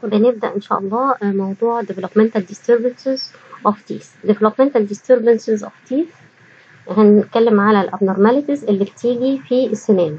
بنبدأ إن شاء الله موضوع developmental disturbances of teeth developmental disturbances of teeth هنتكلم على ال abnormalities اللي بتيجي في السنان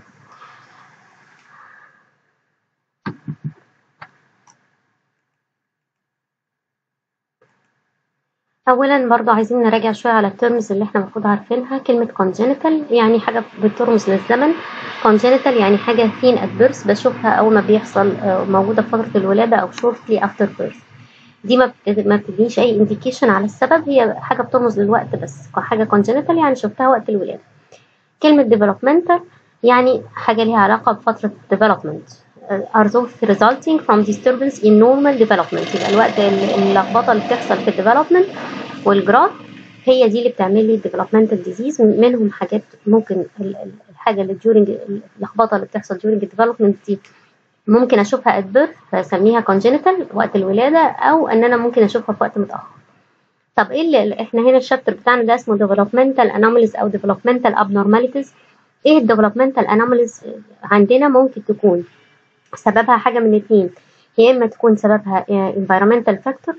اولا برضو عايزين نراجع شويه على الترمز اللي احنا المفروض عارفينها كلمه congenital يعني حاجه بترمز للزمن congenital يعني حاجه seen at birth بشوفها اول ما بيحصل موجوده في فتره الولاده او shortly after birth دي ما ما بتدينيش اي indication على السبب هي حاجه بترمز للوقت بس حاجه congenital يعني شفتها وقت الولاده كلمه developmental يعني حاجه ليها علاقه بفتره development are those resulting from disturbance in normal development يبقى الوقت اللخبطه اللي بتحصل في الديفلوبمنت والجراث هي دي اللي بتعمل لي developmental disease منهم حاجات ممكن الحاجه اللي during اللخبطه اللي بتحصل during الديفلوبمنت دي ممكن اشوفها at birth فاسميها congenital وقت الولاده او ان انا ممكن اشوفها في وقت متاخر طب ايه اللي احنا هنا الشابتر بتاعنا ده اسمه developmental anomalies او developmental abnormalities ايه الديفلوبمنتال انوماليز عندنا ممكن تكون سببها حاجة من اتنين يا إما تكون سببها environmental factor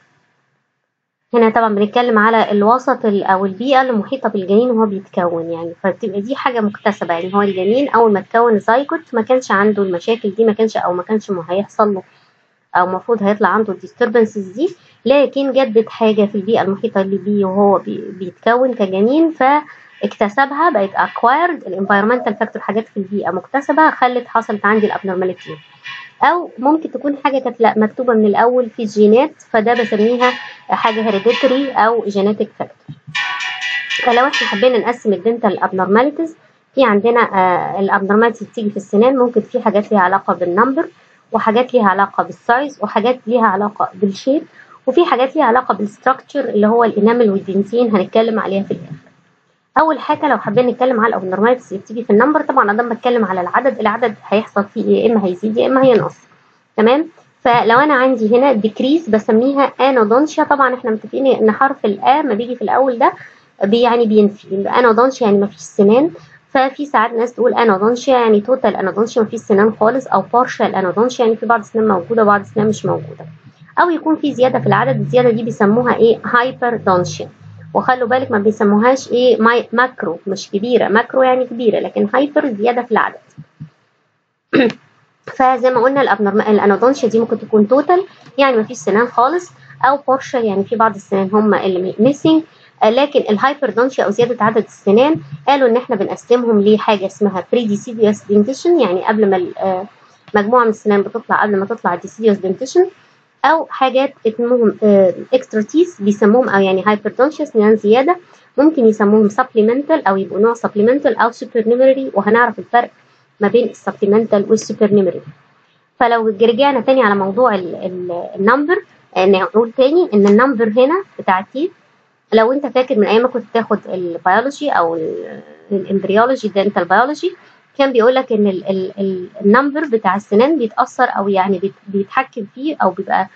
هنا طبعا بنتكلم على الوسط أو البيئة المحيطة بالجنين وهو بيتكون يعني فبتبقى دي حاجة مكتسبة يعني هو الجنين أول ما تكون زايجوت ما كانش عنده المشاكل دي ما كانش أو ما كانش هيحصل له أو المفروض هيطلع عنده الديستربنسز دي لكن جدت حاجة في البيئة المحيطة اللي بيه وهو بيتكون كجنين ف اكتسبها بقت acquired الانفيرمنتال فاكتور حاجات في البيئة مكتسبة خلت حصلت عندي الابنورماليتي او ممكن تكون حاجة كانت لا مكتوبة من الاول في الجينات فده بسميها حاجة هيريديتري او جينيتك فاكتور فلو احنا حبينا نقسم الدنتال ابنورماليتيز في عندنا آه الابنورماليتيز بتيجي في السنان ممكن في حاجات ليها علاقة بالنمبر وحاجات ليها علاقة بالسايز وحاجات ليها علاقة بالشيب وفي حاجات ليها علاقة بالستراكشر اللي هو الانامل والدنتين هنتكلم عليها في الاخر اول حاجه لو حابين نتكلم على الابنورماليتيز اللي بتيجي في النمبر طبعا انا بتكلم على العدد العدد هيحصل فيه يا اما هيزيد يا اما هينقص تمام فلو انا عندي هنا ديكريز بسميها انودونشيا طبعا احنا متفقين ان حرف الا ما بيجي في الاول ده بي يعني بينفي انودونشيا يعني ما فيش سنان ففي ساعات ناس تقول انودونشيا يعني توتال انودونشيا ما فيش سنان خالص او بارشال انودونشيا يعني في بعض السنان موجوده وبعض السنان مش موجوده او يكون في زياده في العدد الزياده دي بيسموها ايه هايبردونشيا وخلوا بالك ما بيسموهاش ايه ماي ماكرو مش كبيرة ماكرو يعني كبيرة لكن هايبر زيادة في العدد فزي ما قلنا الانودونشيا دي ممكن تكون توتال يعني ما فيش سنان خالص او بارشال يعني في بعض السنان هم اللي ميسنج لكن الهايبردونشيا او زياده عدد السنان قالوا ان احنا بنقسمهم لحاجه اسمها بريديسيديوس دنتيشن يعني قبل ما مجموعه من السنان بتطلع قبل ما تطلع الديسيديوس دنتيشن او حاجات اسمهم اكستراتيس بيسموهم او يعني هايبردونشيس يعني زياده ممكن يسموهم سبليمنتال او يبقوا نوع سبليمنتال او سوبرنيمري وهنعرف الفرق ما بين السبليمنتال والسوبرنيمري فلو رجعنا تاني على موضوع النمبر نقول تاني ان النمبر هنا بتاع التيث لو انت فاكر من ايام ما كنت تاخد البيولوجي او الامبريولوجي دنتال بيولوجي كان بيقول لك ان النمبر بتاع السنان بيتاثر او يعني بيتحكم فيه او بيبقى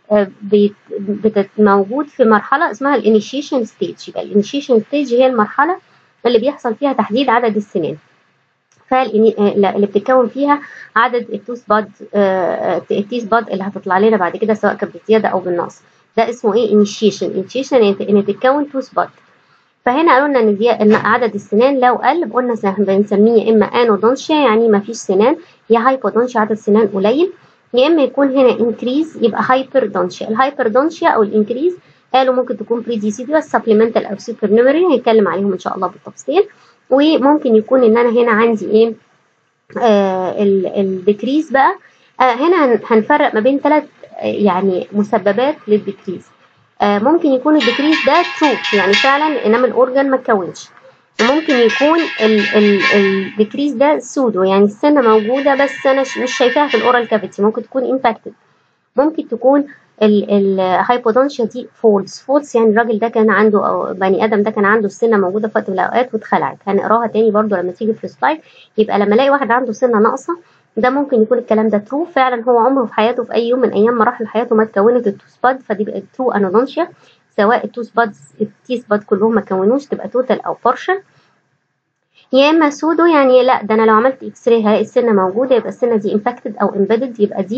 موجود في مرحله اسمها الانيشيشن ستيج يبقى الانيشيشن ستيج هي المرحله اللي بيحصل فيها تحديد عدد السنان فاللي بتتكون فيها عدد التوث باد التيث باد اللي هتطلع لنا بعد كده سواء كانت بزياده او بالنقص ده اسمه ايه انيشيشن انيشيشن ان تتكون توث باد فهنا قالوا لنا ان دي ان عدد السنان لو قل قلنا بنسميه يا اما انودونشيا يعني ما فيش سنان يا هايبودونشيا عدد سنان قليل يا اما يكون هنا انكريز يبقى هايبردونشيا الهايبردونشيا او الانكريز قالوا ممكن تكون بريديسيديوس سبليمنتال او سوبرنيمري هنتكلم عليهم ان شاء الله بالتفصيل وممكن يكون ان انا هنا عندي ايه آه الديكريز بقى آه هنا هنفرق ما بين ثلاث يعني مسببات للديكريز آه ممكن يكون الديكريز ده ترو يعني فعلا انما الاورجان ما اتكونش وممكن يكون الديكريز ده سودو يعني السنه موجوده بس انا مش شايفاها في الاورال كافيتي ممكن تكون امباكتد ممكن تكون الهايبودونشيا دي فولس فولس يعني الراجل ده كان عنده او بني ادم ده كان عنده السنه موجوده في وقت من الاوقات واتخلعت هنقراها تاني برضو لما تيجي في السلايد يبقى لما الاقي واحد عنده سنه ناقصه ده ممكن يكون الكلام ده ترو فعلا هو عمره في حياته في اي يوم من ايام مراحل حياته ما اتكونت التوث باد فدي بقت ترو انودونشيا سواء التوث بادز التيث باد كلهم ما كونوش تبقى توتال او بارشل يا اما سودو يعني لا ده انا لو عملت اكس راي هلاقي السنه موجوده يبقى السنه دي امباكتد او امبيدد يبقى دي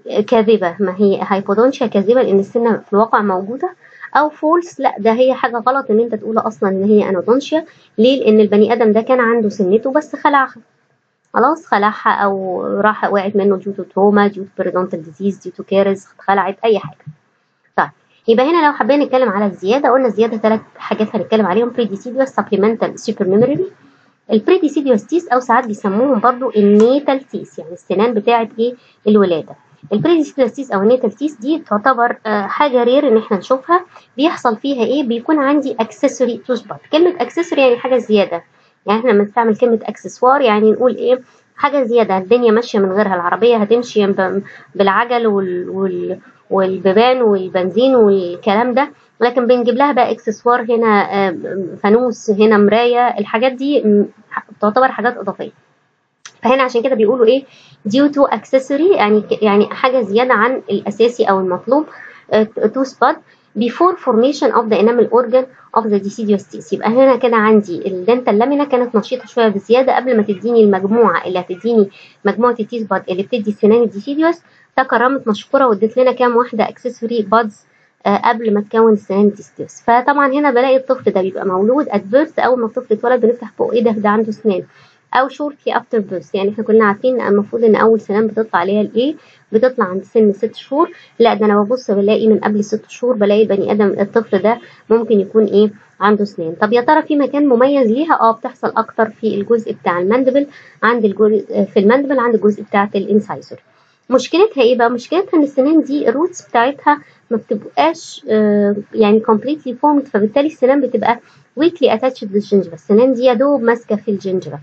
كاذبة ما هي هايبودونشيا كاذبة لأن السنة في الواقع موجودة أو فولس لا ده هي حاجة غلط إن أنت تقول أصلا إن هي أنودونشيا ليه؟ لأن البني آدم ده كان عنده سنته بس خلعها خلاص خلعها أو راح وقعت منه ديو تو تروما ديو تو بيريدونتال ديزيز ديو تو كيرز اتخلعت أي حاجة طيب يبقى هنا لو حبينا نتكلم على الزيادة قلنا الزيادة ثلاث حاجات هنتكلم عليهم بريديسيديوس سبليمنتال سوبر ميموري البريديسيديوس تيس أو ساعات بيسموهم برضو النيتال تيس يعني السنان بتاعة إيه الولادة البريديسيديوس او النيتال تيس دي تعتبر حاجه رير ان احنا نشوفها بيحصل فيها ايه بيكون عندي اكسسوري تو سبوت كلمه اكسسوري يعني حاجه زياده يعني احنا لما نستعمل كلمه اكسسوار يعني نقول ايه حاجه زياده الدنيا ماشيه من غيرها العربيه هتمشي بالعجل وال, وال والبيبان والبنزين والكلام ده لكن بنجيب لها بقى اكسسوار هنا فانوس هنا مرايه الحاجات دي تعتبر حاجات اضافيه فهنا عشان كده بيقولوا ايه due to accessory يعني يعني حاجه زياده عن الاساسي او المطلوب to spot before formation of the enamel organ of the deciduous teeth يبقى هنا كده عندي الدنتال لامينا كانت نشيطه شويه بزياده قبل ما تديني المجموعه اللي هتديني مجموعه التيس باد اللي بتدي السنان الديسيديوس تكرمت مشكوره وادت لنا كام واحده اكسسوري بادز آه قبل ما تكون السنان الديسيديوس فطبعا هنا بلاقي الطفل ده بيبقى مولود ادفيرس اول ما الطفل اتولد بنفتح بقه ايه ده ده عنده سنان او شورتلي افتر بيرث يعني احنا كلنا عارفين ان المفروض ان اول سنان بتطلع عليها الايه بتطلع عند سن ست شهور لا ده انا ببص بلاقي من قبل ست شهور بلاقي بني ادم الطفل ده ممكن يكون ايه عنده سنان طب يا ترى في مكان مميز ليها اه بتحصل اكتر في الجزء بتاع الماندبل عند الجزء في الماندبل عند الجزء بتاعه الانسايزر مشكلتها ايه بقى مشكلتها ان السنان دي الروتس بتاعتها ما بتبقاش آه يعني completely formed فبالتالي السنان بتبقى weakly attached للجنجبة السنان دي يا دوب ماسكه في الجنجبة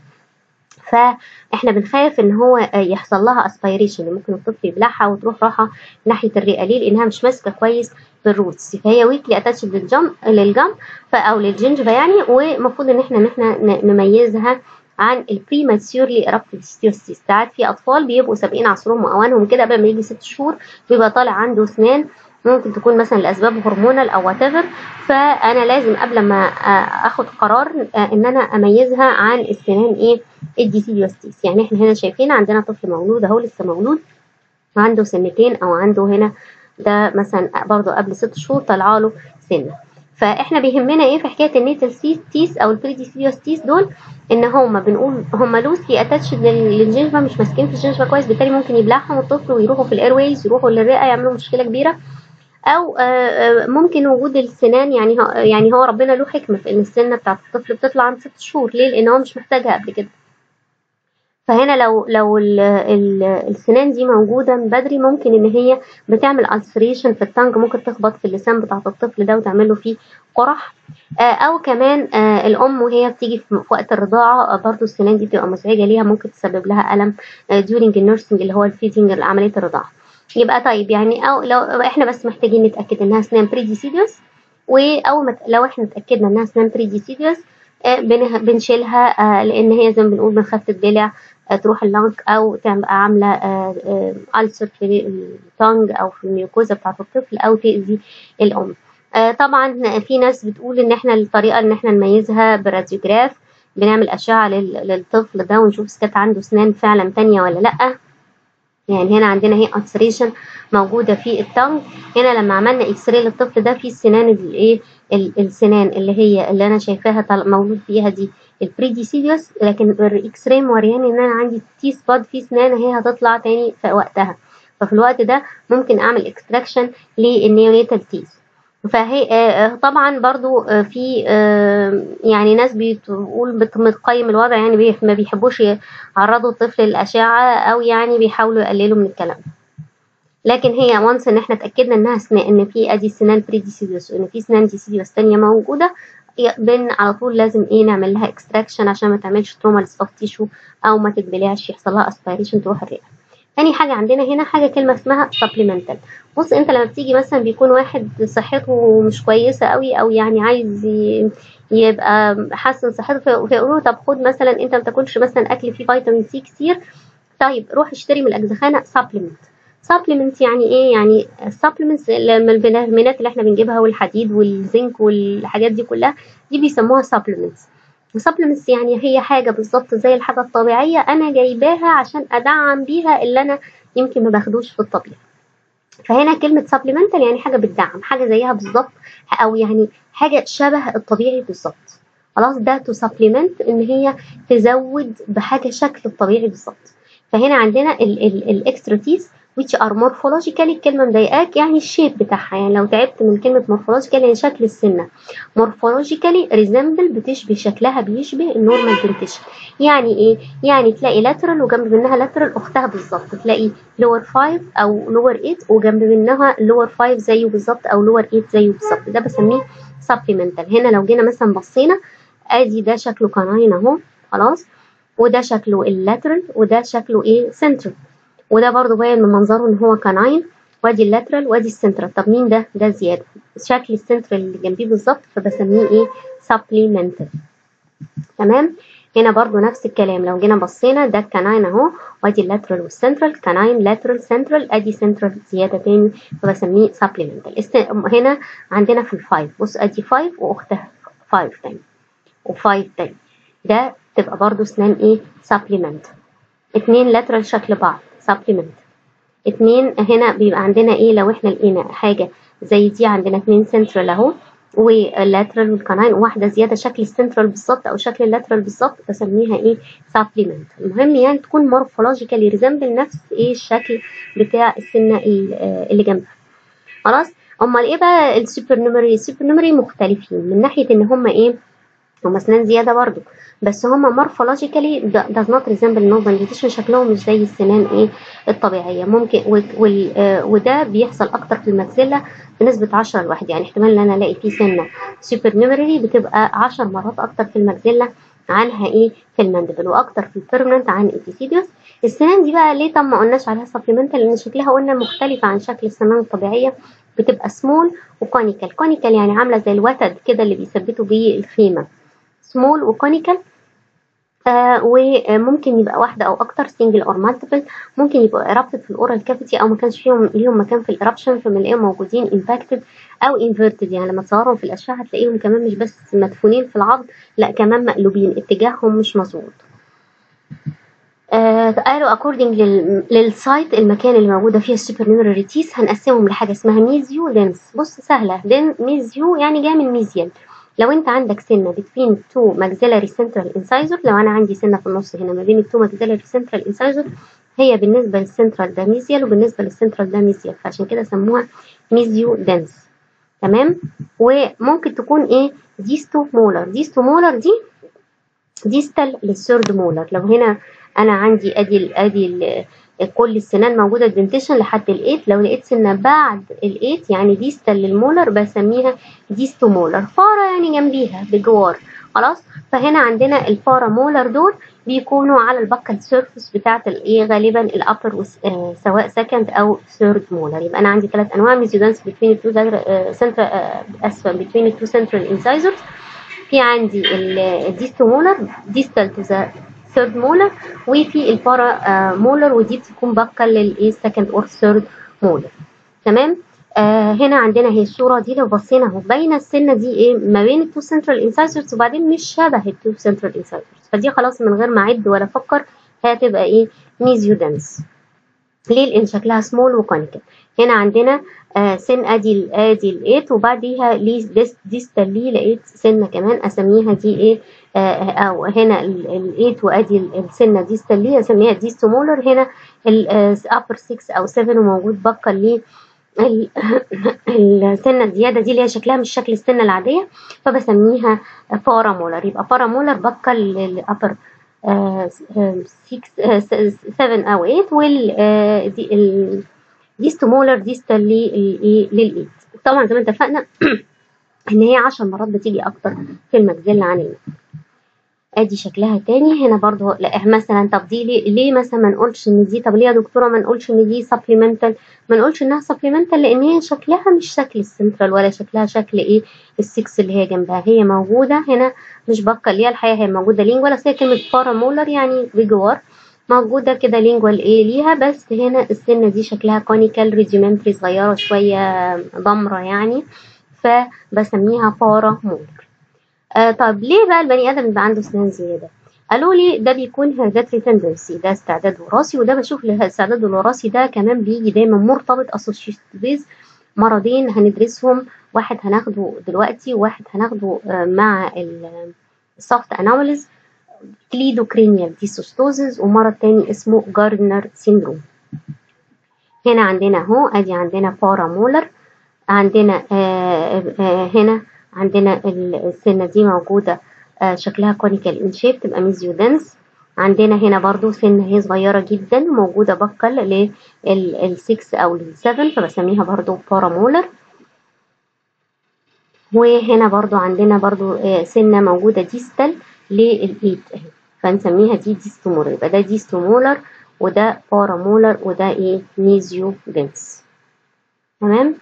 فاحنا بنخاف ان هو يحصل لها اسبيريشن ممكن الطفل يبلعها وتروح راحه ناحيه الرئه ليه لانها مش ماسكه كويس بالروتس فهي ويكلي اتاتش للجم للجم او للجنجبه يعني ومفروض ان احنا ان احنا نميزها عن البريماتيورلي ارابتد ستيوستيس ساعات في اطفال بيبقوا سابقين عصرهم واوانهم كده قبل ما يجي ست شهور بيبقى طالع عنده اسنان ممكن تكون مثلا لاسباب هرمونال او وات فانا لازم قبل ما اخد قرار ان انا اميزها عن السنان ايه الديسيديوستيس يعني احنا هنا شايفين عندنا طفل مولود اهو لسه مولود عنده سنتين او عنده هنا ده مثلا برضه قبل ست شهور طلع له سنه فاحنا بيهمنا ايه في حكايه النيتال تيس او البريديسيديوستيس دول ان هما بنقول هما لوسلي اتاتش للجنجبه مش ماسكين في الجنجبه كويس بالتالي ممكن يبلعهم الطفل ويروحوا في الاير ويز يروحوا للرئه يعملوا مشكله كبيره او ممكن وجود السنان يعني يعني هو ربنا له حكمه في ان السنه بتاعت الطفل بتطلع عند ست شهور ليه لان هو مش محتاجها قبل كده فهنا لو لو ال ال السنان دي موجوده من بدري ممكن ان هي بتعمل ulceration في التانج ممكن تخبط في اللسان بتاعت الطفل ده وتعمل له فيه قرح او كمان الام وهي بتيجي في وقت الرضاعه برضو السنان دي بتبقى مزعجه ليها ممكن تسبب لها الم during النيرسنج اللي هو الفيدنج عمليه الرضاعه يبقى طيب يعني او لو احنا بس محتاجين نتاكد انها سنان بريديسيديوس واول ما لو احنا اتاكدنا انها سنان بريديسيديوس بنشيلها لان هي زي ما بنقول بنخاف تتبلع تروح اللنك او تبقى عامله ألسر في التانج او في الميوكوزا بتاعت الطفل او تاذي الام طبعا في ناس بتقول ان احنا الطريقه ان احنا نميزها بالراديوجراف بنعمل اشعه للطفل ده ونشوف اذا كانت عنده اسنان فعلا تانية ولا لا يعني هنا عندنا هي ألسريشن موجودة في التنج هنا لما عملنا اكس راي للطفل ده في السنان الايه السنان اللي هي اللي انا شايفاها مولود فيها دي البريديسيديوس لكن الاكس راي مورياني ان انا عندي تي سباد في سنان هي هتطلع تاني في وقتها ففي الوقت ده ممكن اعمل اكستراكشن للنيونيتال تيز فهي طبعا برضو في يعني ناس بتقول بتقيم الوضع يعني ما بيحبوش يعرضوا الطفل للأشعة أو يعني بيحاولوا يقللوا من الكلام لكن هي وانس ان احنا اتاكدنا انها سنان ان في ادي سنان بريديسيديوس وان في سنان ديسيديوس تانية موجوده بن على طول لازم ايه نعمل لها اكستراكشن عشان ما تعملش تروما للسوفت تيشو او ما تتبلعش يحصل لها اسبيريشن تروح الرئه تاني حاجة عندنا هنا حاجة كلمة اسمها supplemental بص انت لما بتيجي مثلا بيكون واحد صحته مش كويسة قوي او يعني عايز يبقى حسن صحته فيقولوا طب خد مثلا انت ما تاكلش مثلا اكل فيه فيتامين سي كتير طيب روح اشتري من الاجزخانة supplement supplement يعني ايه يعني supplements لما الفيتامينات اللي احنا بنجيبها والحديد والزنك والحاجات دي كلها دي بيسموها supplements supplements يعني هي حاجة بالظبط زي الحاجة الطبيعية أنا جايباها عشان أدعم بيها اللي أنا يمكن ما باخدوش في الطبيعة فهنا كلمة supplemental يعني حاجة بتدعم حاجة زيها بالظبط أو يعني حاجة شبه الطبيعي بالظبط خلاص ده to supplement إن هي تزود بحاجة شكل الطبيعي بالظبط فهنا عندنا الاكسترا تيث which are morphologically الكلمة مضايقاك يعني الشيب بتاعها يعني لو تعبت من كلمة morphological يعني شكل السنة morphologically resemble بتشبه شكلها بيشبه النورمال dentition يعني ايه؟ يعني تلاقي lateral وجنب منها lateral اختها بالظبط تلاقي lower 5 او lower 8 وجنب منها lower 5 زيه بالظبط او lower 8 زيه بالظبط ده بسميه supplemental هنا لو جينا مثلا بصينا ادي ده شكله كاناين اهو خلاص وده شكله اللاترال وده شكله ايه سنترال وده برضو باين من منظره ان هو كاناين وادي اللاترال وادي السنترال طب مين ده ده زياده شكل السنترال اللي جنبيه بالظبط فبسميه ايه سبليمنتال تمام هنا برضو نفس الكلام لو جينا بصينا ده الكاناين اهو وادي اللاترال والسنترال كاناين لاترال سنترال ادي سنترال زياده تاني فبسميه سبليمنتال هنا عندنا في الفايف بص ادي فايف واختها فايف تاني وفايف تاني ده تبقى برضو اسنان ايه سبليمنت اتنين لاترال شكل بعض سبليمنت اتنين هنا بيبقى عندنا ايه لو احنا لقينا حاجة زي دي عندنا اتنين سنترال اهو واللاترال والكناين واحدة زيادة شكل السنترال بالظبط او شكل اللاترال بالظبط بسميها ايه سبليمنت المهم يعني تكون مورفولوجيكالي ريزمبل نفس ايه الشكل بتاع السنة اللي جنبها خلاص امال ايه بقى السوبر نومري السوبر نومري مختلفين من ناحية ان هم ايه هم اسنان زيادة برضو بس هما مورفولوجيكالي does not resemble normal dentition شكلهم مش زي السنان ايه الطبيعية ممكن وال آه وده بيحصل اكتر في الماكسيلا بنسبة 10 لواحد يعني احتمال ان انا الاقي فيه سنة سوبر نيمري بتبقى 10 مرات اكتر في الماكسيلا عنها ايه في الماندبل واكتر في البيرمننت عن الاتيسيديوس السنان دي بقى ليه طب ما قلناش عليها سبلمنتال لان شكلها قلنا مختلفة عن شكل السنان الطبيعية بتبقى سمول وكونيكال كونيكال يعني عاملة زي الوتد كده اللي بيثبتوا بيه الخيمة سمول وكونيكال آه وممكن يبقى واحدة أو أكتر سنجل أو مالتيبل ممكن يبقوا إرابتد في الأورال كافيتي أو ما كانش فيهم ليهم مكان في الإرابشن فبنلاقيهم موجودين امباكتد أو انفيرتد يعني لما تصورهم في الأشعة هتلاقيهم كمان مش بس مدفونين في العظم لا كمان مقلوبين اتجاههم مش مظبوط آه قالوا according لل... للسايت المكان اللي موجودة فيه السوبر نيورال ريتيس هنقسمهم لحاجة اسمها ميزيو لينس بص سهلة دين ميزيو يعني جاي من ميزيال لو انت عندك سنه between two maxillary central incisor لو انا عندي سنه في النص هنا ما بين التو maxillary central incisor هي بالنسبه للسنترال ده ميزيال وبالنسبه للسنترال ده ميزيال فعشان كده سموها ميزيو دنس تمام وممكن تكون ايه ديستو مولر ديستو مولر دي ديستال للثيرد مولر لو هنا انا عندي ادي ال ادي ال كل السنان موجوده الدنتيشن لحد الايت لو لقيت سنه بعد الايت يعني ديستال للمولر بسميها ديستو مولر فاره يعني جنبيها بجوار خلاص فهنا عندنا الفاره مولر دول بيكونوا على البكال سيرفيس بتاعه الايه غالبا الابر آه سواء سكند او ثيرد مولر يبقى انا عندي ثلاث انواع ميزودانس بين التو سنترال اسفل بين التو سنترال انسايزرز في عندي الديستو مولر ديستال تو ذا ثيرد مولر وفي البارا آه مولر ودي بتكون باقه للايه سكند اور ثيرد مولر تمام آه هنا عندنا هي الصوره دي لو بصينا اهو باينه السنه دي ايه ما بين التو سنترال انسايزرز وبعدين مش شبه التو سنترال انسايزرز فدي خلاص من غير ما اعد ولا افكر هتبقى ايه ميزيو دنس ليه لان شكلها سمول وكونيكال هنا عندنا آه سن ادي ادي الايت وبعديها ليه ديستال ليه لقيت سنه كمان اسميها دي ايه آه او هنا الايت وادي السنه ديستال ليه اسميها ديستومولر هنا الابر 6 او 7 وموجود بقى ليه السنه الزياده دي اللي هي شكلها مش شكل السنه العاديه فبسميها بارامولر يبقى بارامولر بقى للابر 6 7 او 8 وال دي ديستومولر ديستال للايد طبعا زي ما اتفقنا ان هي 10 مرات بتيجي اكتر في المجزله عن المجزله ادي شكلها تاني هنا برضو لا مثلا طب دي ليه, ليه مثلا ما نقولش ان دي طب ليه يا دكتوره ما نقولش ان دي سبليمنتال ما نقولش انها سبليمنتال لان هي شكلها مش شكل السنترال ولا شكلها شكل ايه السكس اللي هي جنبها هي موجوده هنا مش بقى اللي هي الحقيقه هي موجوده لينجوال بس هي كلمه بارامولر يعني بجوار موجودة كده لينجوال ايه ليها بس هنا السنة دي شكلها كونيكال ريجيمنتري صغيرة شوية ضمرة يعني فبسميها بارا مولر آه طب ليه بقى البني ادم يبقى عنده اسنان زيادة قالوا لي ده بيكون hereditary tendency ده استعداد وراثي وده بشوف الاستعداد الوراثي ده كمان بيجي دايما مرتبط associated with مرضين هندرسهم واحد هناخده دلوقتي وواحد هناخده مع السوفت انوماليز كليدوكرينيال ديسوستوزز ومرض تاني اسمه جاردنر سيندروم هنا عندنا اهو ادي عندنا بارامولر عندنا آآ آآ هنا عندنا السنه دي موجوده شكلها كونيكال ان شيب تبقى ميزيودنس عندنا هنا برضو سنة هي صغيرة جدا موجودة بكل لل6 أو لل7 فبسميها برضو بارامولر وهنا برضو عندنا برضو سنة موجودة ديستال للإيد فنسميها دي ديستومولر يبقى ده ديستومولر وده بارامولر وده ايه ميزيو دنس تمام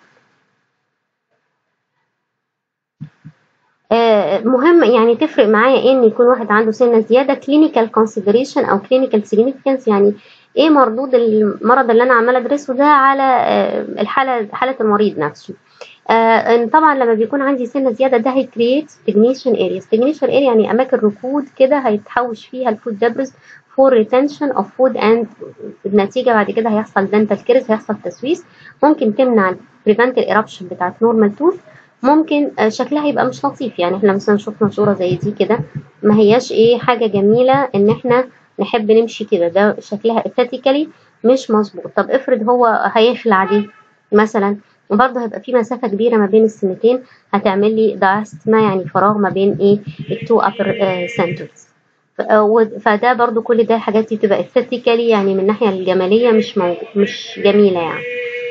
آه مهم يعني تفرق معايا ايه ان يكون واحد عنده سنه زياده كلينيكال كونسيدريشن او كلينيكال سيجنيفيكانس يعني ايه مردود المرض اللي انا عماله ادرسه ده على آه الحاله حاله المريض نفسه آه طبعا لما بيكون عندي سنه زياده ده هيكريت ستجنيشن اريا ستجنيشن اريا يعني اماكن ركود كده هيتحوش فيها الفود دبرز فور ريتنشن اوف فود اند النتيجه بعد كده هيحصل دنتال كيرز هيحصل تسويس ممكن تمنع بريفنت الايربشن بتاعت نورمال توث ممكن شكلها يبقى مش لطيف يعني احنا مثلا شفنا صوره زي دي كده ما هياش ايه حاجه جميله ان احنا نحب نمشي كده ده شكلها استاتيكالي مش مظبوط طب افرض هو هيخلع دي مثلا وبرضه هيبقى في مسافه كبيره ما بين السنتين هتعمل لي دايستما يعني فراغ ما بين ايه التو ابر سنترز فده برضو كل ده حاجات بتبقى استاتيكالي يعني من الناحيه الجماليه مش موجود مش جميله يعني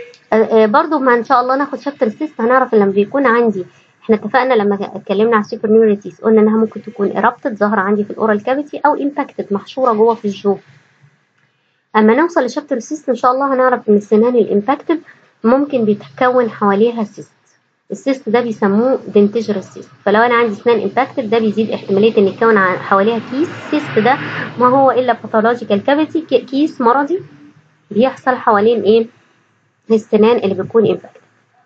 برضو ما ان شاء الله ناخد شابتر 6 هنعرف لما بيكون عندي احنا اتفقنا لما اتكلمنا على السوبر نيوريتيز قلنا انها ممكن تكون ايرابتد ظاهره عندي في الاورال كافيتي او امباكتد محشوره جوه في الجو اما نوصل لشابتر 6 ان شاء الله هنعرف ان السنان الامباكتد ممكن بيتكون حواليها سيست السيست ده بيسموه دنتجر سيست فلو انا عندي اسنان امباكتد ده بيزيد احتماليه ان يتكون حواليها كيس السيست ده ما هو الا باثولوجيكال كافيتي كيس مرضي بيحصل حوالين ايه السنان اللي بتكون امباكتد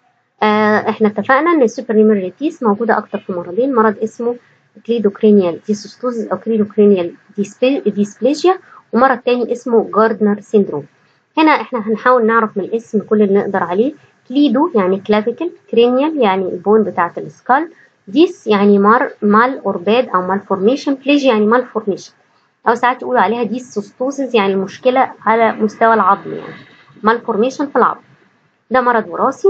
آه احنا اتفقنا ان السوبر نيموريتيس موجوده اكتر في مرضين مرض اسمه كليدوكرينيال ديسوستوزيس او كليدوكرينيال ديسبليجيا ومرض تاني اسمه جاردنر سيندروم هنا احنا هنحاول نعرف من الاسم كل اللي نقدر عليه كليدو يعني كلافيكل كرينيال يعني البون بتاعة السكال ديس يعني مار مال اورباد او مال فورميشن بليج يعني مال فورميشن او ساعات يقولوا عليها ديس سوستوزيس يعني المشكلة على مستوى العظم يعني مال فورميشن في العظم ده مرض وراثي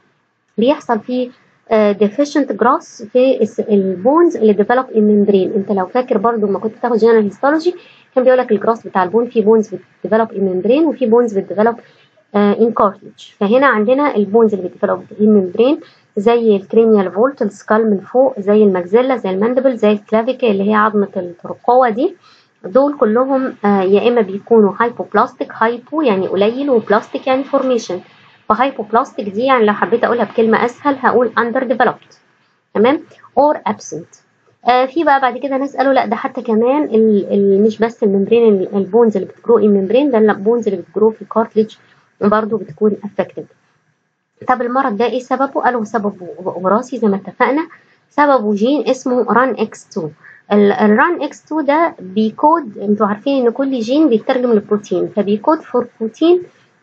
بيحصل فيه ديفيشنت جراس في البونز اللي ديفلوب الممبرين انت لو فاكر برضو ما كنت بتاخد جنرال هيستولوجي كان بيقول لك الجراس بتاع البون في بونز بتديفلوب الممبرين وفي بونز بتديفلوب ان كارتلج فهنا عندنا البونز اللي بتديفلوب الممبرين زي الكرينيال فولت السكال من فوق زي المجزله زي الماندبل زي الكلافيكا اللي هي عظمه الترقوه دي دول كلهم آه يا اما بيكونوا هايبوبلاستيك هايبو يعني قليل وبلاستيك يعني فورميشن فهايبوبلاستيك دي يعني لو حبيت اقولها بكلمه اسهل هقول اندر ديفلوبد تمام اور ابسنت آه في بقى بعد كده ناس قالوا لا ده حتى كمان ال ال مش بس الممبرين البونز اللي بتجرو الممبرين ده البونز اللي بتجرو في الكارتليج برضه بتكون افكتد طب المرض ده ايه سببه قالوا سببه وراثي زي ما اتفقنا سببه جين اسمه ران اكس 2 الران اكس 2 ده بيكود انتوا عارفين ان كل جين بيترجم لبروتين فبيكود فور بروتين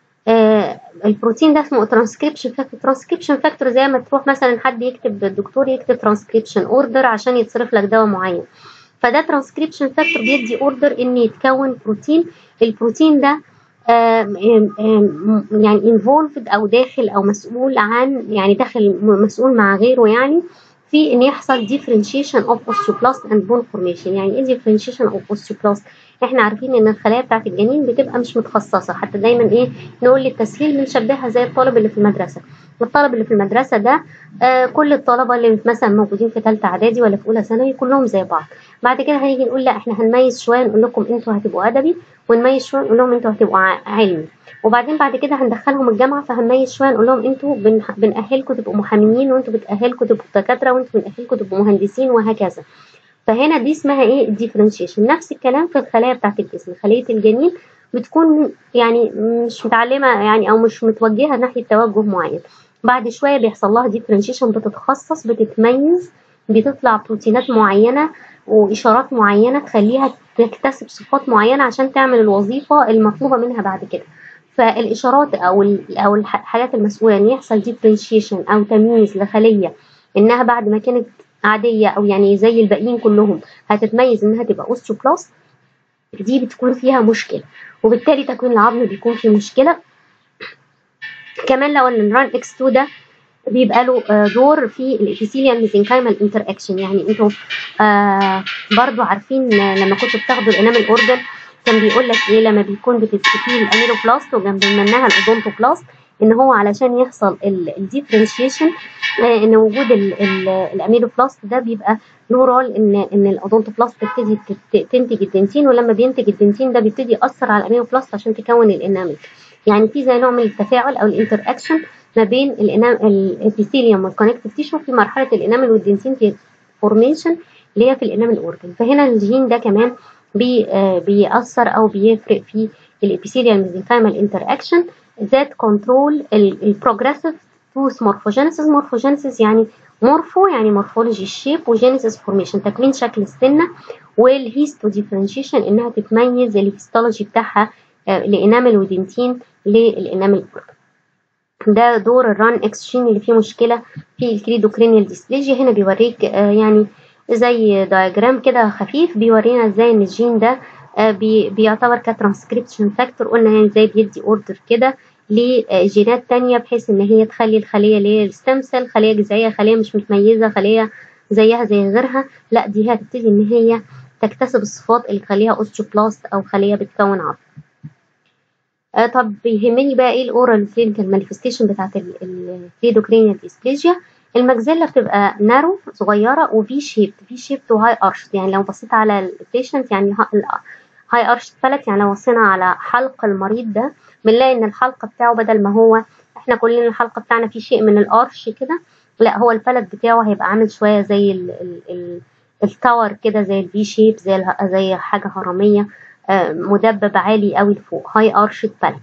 آه البروتين ده اسمه ترانسكريبشن فاكتور ترانسكريبشن فاكتور زي ما تروح مثلا حد يكتب الدكتور يكتب ترانسكريبشن اوردر عشان يتصرف لك دواء معين فده ترانسكريبشن فاكتور بيدي اوردر ان يتكون بروتين البروتين ده آه يعني انفولفد او داخل او مسؤول عن يعني داخل مسؤول مع غيره يعني في ان يحصل differentiation of osteoblast and bone formation يعني ايه differentiation of osteoblast احنا عارفين ان الخلايا بتاعت الجنين بتبقى مش متخصصه حتى دايما ايه نقول للتسهيل بنشبهها زي الطالب اللي في المدرسه الطالب اللي في المدرسه ده آه كل الطلبه اللي مثلا موجودين في ثالثه اعدادي ولا في اولى ثانوي كلهم زي بعض بعد كده هنيجي نقول لا احنا هنميز شويه نقول لكم انتوا هتبقوا ادبي ونميز شويه نقول لهم انتوا هتبقوا علمي وبعدين بعد كده هندخلهم الجامعه فهنميز شويه نقول لهم انتوا بن... بنأهلكم تبقوا محاميين وانتوا بتأهلكم تبقوا دكاتره وانتوا بنأهلكم تبقوا مهندسين وهكذا فهنا دي اسمها ايه الديفرنشيشن نفس الكلام في الخلايا بتاعت الجسم خليه الجنين بتكون يعني مش متعلمه يعني او مش متوجهه ناحيه توجه معين بعد شويه بيحصل لها ديفرنشيشن بتتخصص بتتميز بتطلع بروتينات معينة وإشارات معينة تخليها تكتسب صفات معينة عشان تعمل الوظيفة المطلوبة منها بعد كده فالإشارات أو أو الحاجات المسؤولة إن يحصل ديفرنشيشن أو تمييز لخلية إنها بعد ما كانت عادية أو يعني زي الباقيين كلهم هتتميز إنها تبقى أوستيوبلاست دي بتكون فيها مشكلة وبالتالي تكوين العظم بيكون فيه مشكلة كمان لو الران اكس 2 ده بيبقى له دور في الابيثيليال ميزنكايمال انتر اكشن يعني انتوا آه برضو عارفين لما كنتوا بتاخدوا الانامل اوردر كان بيقول لك ايه لما بيكون بتستفيد الاميلوبلاست وجنب منها الاودونتوبلاست ان هو علشان يحصل الديفرنشيشن ان وجود الاميلوبلاست ده بيبقى له رول ان ان الاودونتوبلاست تبتدي تنتج الدنتين ولما بينتج الدنتين ده بيبتدي ياثر على الاميلوبلاست عشان تكون الانامل يعني في زي نوع من التفاعل او الانتر اكشن ما بين الابيثيليوم والكونكتيف تيشو في مرحله الانامل والدنتين في فورميشن اللي هي في الانامل اورجن فهنا الجين ده كمان بي آه بيأثر او بيفرق في الابيثيليال ميزنكايمال انتر اكشن ذات كنترول البروجريسيف توث مورفوجينيسيس مورفوجينيسيس يعني مورفو يعني مورفولوجي الشيب وجينيسيس فورميشن تكوين شكل السنه والهيستو ديفرنشيشن انها تتميز الهيستولوجي بتاعها آه لانامل ودنتين للانامل اورجن ده دور الران اكسجين اللي فيه مشكله في الكريدوكرينيال ديسبليجيا هنا بيوريك آه يعني زي دايجرام كده خفيف بيورينا ازاي ان الجين ده آه بي بيعتبر كترانسكريبشن فاكتور قلنا يعني ازاي بيدي اوردر كده لجينات تانية بحيث ان هي تخلي الخليه اللي هي الستم سيل خليه جذعيه خليه مش متميزه خليه زيها زي غيرها لا دي هتبتدي ان هي تكتسب الصفات اللي تخليها اوستيوبلاست او خليه بتكون عظم آه طب يهمني بقى ايه الاورال كلينيكال مانيفستيشن بتاعت الكريدوكرينيال ديسبليجيا المجزلة بتبقى نارو صغيرة وفي شيب في شيب وهاي ارشد يعني لو بصيت على البيشنت يعني هاي ارشد فلت يعني لو بصينا على حلق المريض ده بنلاقي ان الحلق بتاعه بدل ما هو احنا كلنا الحلق بتاعنا فيه شيء من الارش كده لا هو الفلت بتاعه هيبقى عامل شوية زي ال ال ال التاور كده زي الفي شيب زي زي حاجة هرمية آه مدبب عالي قوي لفوق هاي ارشد فلت